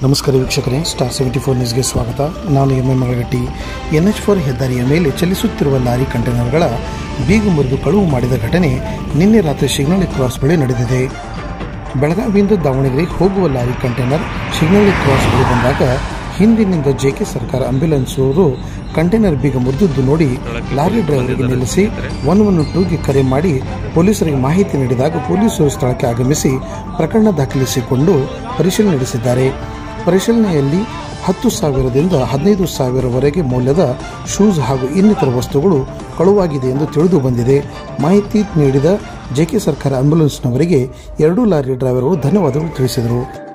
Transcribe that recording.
ನಮಸ್ಕಾರ ವೀಕ್ಷಕರೇ star seventy four ನ್ಯೂಸ್ಗೆ ಸ್ವಾಗತ ನಾನು M M Malagatti N H four ಹೆದ್ದಾರಿಯ ಮೇಲೆ ಚಲಿಸುತ್ತಿರುವ ಲಾರಿ ಕಂಟೈನರ್ಗಳ ಬೀಗು ಮುರಿದು ಕಳುವು ಮಾಡಿದ ಘಟನೆ ನಿನ್ನೆ ರಾತ್ರಿ ಶಿಗ್ನಳ್ಳಿ ಕ್ರಾಸ್ ಬಳಿ ನಡೆದಿದೆ ಬೆಳಗಾವಿಯಿಂದ ದಾವಣಗೆರೆಗೆ ಹೋಗುವ ಲಾರಿ ಕಂಟೈನರ್ ಶಿಗ್ನಳ್ಳಿ ಕ್ರಾಸ್ ಬಳಿ ಬಂದಾಗ ಹಿಂದಿನಿಂದ ಜೆಕೆ ಸರ್ಕಾರ ಆಂಬ್ಯುಲೆನ್ಸ್ ಅವರು ಕಂಟೈನರ್ ಬೀಗ ಮುರಿದಿದ್ದು ನೋಡಿ ಲಾರಿ ಡ್ರೈವರ್ಗೆ ನಿಲ್ಲಿಸಿ ಒನ್ ಒನ್ ಟೂಗೆ ಕರೆ ಮಾಡಿ ಪೊಲೀಸರಿಗೆ ಮಾಹಿತಿ ನೀಡಿದಾಗ ಪೊಲೀಸರು ಸ್ಥಳಕ್ಕೆ ಆಗಮಿಸಿ ಪ್ರಕರಣ ದಾಖಲಿಸಿಕೊಂಡು ಪರಿಶೀಲನೆ ನಡೆಸಿದ್ದಾರೆ ಪರಿಶೀಲನೆಯಲ್ಲಿ ಹತ್ತು ಸಾವಿರದಿಂದ ಹದಿನೈದು ಸಾವಿರವರೆಗೆ ಮೌಲ್ಯದ ಶೂಸ್ ಹಾಗೂ ಇನ್ನಿತರ ವಸ್ತುಗಳು ಕಳುವಾಗಿದೆ ಎಂದು ತಿಳಿದು ಬಂದಿದೆ ಮಾಹಿತಿ ನೀಡಿದ ಜೆಕೆ ಸರ್ಕಾರ ಆಂಬ್ಯುಲೆನ್ಸ್ನವರಿಗೆ ಎರಡೂ ಲಾರಿ ಡ್ರೈವರ್ಗಳು ಧನ್ಯವಾದಗಳು ತಿಳಿಸಿದರು